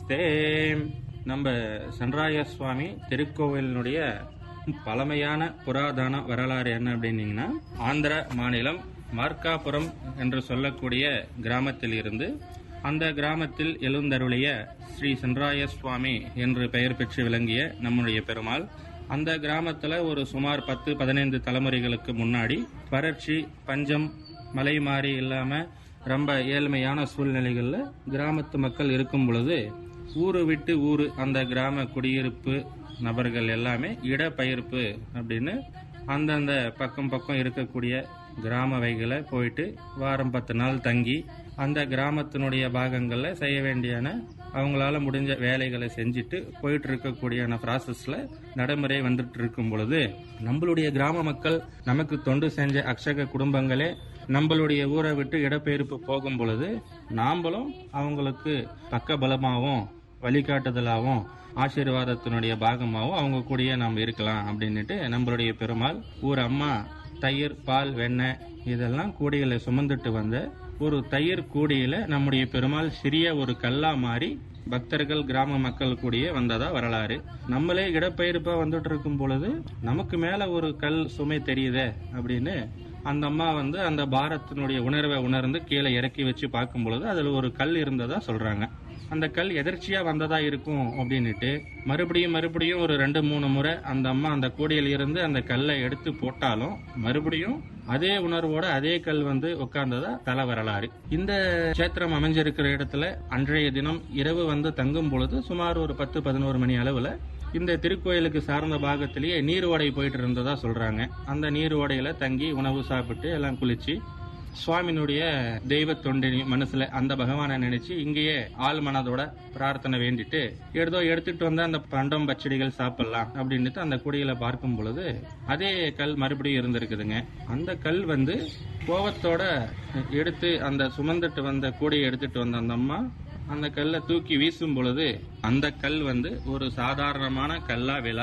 நமஸ்தே நம்ம சன்ராய சுவாமி திருக்கோவிலினுடைய பழமையான புராதன வரலாறு என்ன அப்படின்னீங்கன்னா ஆந்திர மாநிலம் மார்க்காபுரம் என்று சொல்லக்கூடிய கிராமத்தில் இருந்து அந்த கிராமத்தில் எழுந்தருளிய ஸ்ரீ சன்ராய சுவாமி என்று பெயர் பெற்று விளங்கிய நம்முடைய பெருமாள் அந்த கிராமத்துல ஒரு சுமார் பத்து பதினைந்து தலைமுறைகளுக்கு முன்னாடி வறட்சி பஞ்சம் மலை மாறி இல்லாம ரொம்ப ஏழ்மையான சூழ்நிலைகள்ல கிராமத்து மக்கள் இருக்கும் பொழுது ஊரு விட்டு ஊரு அந்த கிராம குடியிருப்பு நபர்கள் எல்லாமே இடப்பெயர்ப்பு அப்படின்னு அந்தந்த பக்கம் பக்கம் இருக்கக்கூடிய கிராம வைகளை போயிட்டு வாரம் பத்து நாள் தங்கி அந்த கிராமத்தினுடைய பாகங்களில் செய்ய வேண்டியான அவங்களால முடிஞ்ச வேலைகளை செஞ்சுட்டு போயிட்டு இருக்கக்கூடியான ப்ராசஸ்ல நடைமுறை வந்துட்டு இருக்கும் பொழுது நம்மளுடைய கிராம மக்கள் நமக்கு தொண்டு செஞ்ச அக்ஷக குடும்பங்களே நம்மளுடைய ஊரை விட்டு இடப்பெயர்ப்பு போகும் பொழுது நாம்பளும் அவங்களுக்கு பக்கபலமாகவும் வழிகாட்டுதலாகவும் ஆசீர்வாதத்தினுடைய பாகமாகவும் அவங்க கூடயே நாம் இருக்கலாம் அப்படின்னுட்டு நம்மளுடைய பெருமாள் ஊர் அம்மா தயிர் பால் வெண்ணெய் இதெல்லாம் கூடைகளை சுமந்துட்டு வந்த ஒரு தயிர் கூடையில நம்முடைய பெருமாள் சிறிய ஒரு கல்லா மாறி பக்தர்கள் கிராம மக்கள் கூடயே வந்ததா வரலாறு நம்மளே இடப்பெயர்ப்பா வந்துட்டு இருக்கும் பொழுது நமக்கு மேல ஒரு கல் சுமை தெரியுதே அப்படின்னு அந்த அம்மா வந்து அந்த பாரத்தினுடைய உணர்வை உணர்ந்து கீழே இறக்கி வச்சு பார்க்கும் பொழுது அதுல ஒரு கல் இருந்ததா சொல்றாங்க அந்த கல் எதிர்ச்சியா வந்ததா இருக்கும் அப்படின்னுட்டு மறுபடியும் மறுபடியும் ஒரு ரெண்டு மூணு முறை அந்த அம்மா அந்த கூடையில இருந்து அந்த கல்லை எடுத்து போட்டாலும் மறுபடியும் அதே உணர்வோட அதே கல் வந்து உட்கார்ந்ததா தல வரலாறு இந்த கஷேத்திரம் அமைஞ்சிருக்கிற இடத்துல அன்றைய தினம் இரவு வந்து தங்கும் பொழுது சுமார் ஒரு பத்து பதினோரு மணி அளவுல இந்த திருக்கோயிலுக்கு சார்ந்த பாகத்திலேயே நீர் ஓடை போயிட்டு இருந்ததா சொல்றாங்க அந்த நீர் ஓடையில தங்கி உணவு சாப்பிட்டு எல்லாம் குளிச்சு சுவாமியினுடைய தெய்வ தொண்டினி மனசுல அந்த பகவானை நினைச்சு இங்கேயே ஆள் மனதோட பிரார்த்தனை வேண்டிட்டு ஏதோ எடுத்துட்டு வந்த அந்த பண்டம் பச்சடிகள் சாப்பிடலாம் அப்படின்னுட்டு அந்த குடியில பார்க்கும் பொழுது அதே கல் மறுபடியும் இருந்திருக்குதுங்க அந்த கல் வந்து கோவத்தோட எடுத்து அந்த சுமந்துட்டு வந்த கூடையை எடுத்துட்டு வந்த அந்த அம்மா அந்த கல்லை தூக்கி வீசும் பொழுது அந்த கல் வந்து ஒரு சாதாரணமான கல்லா விழா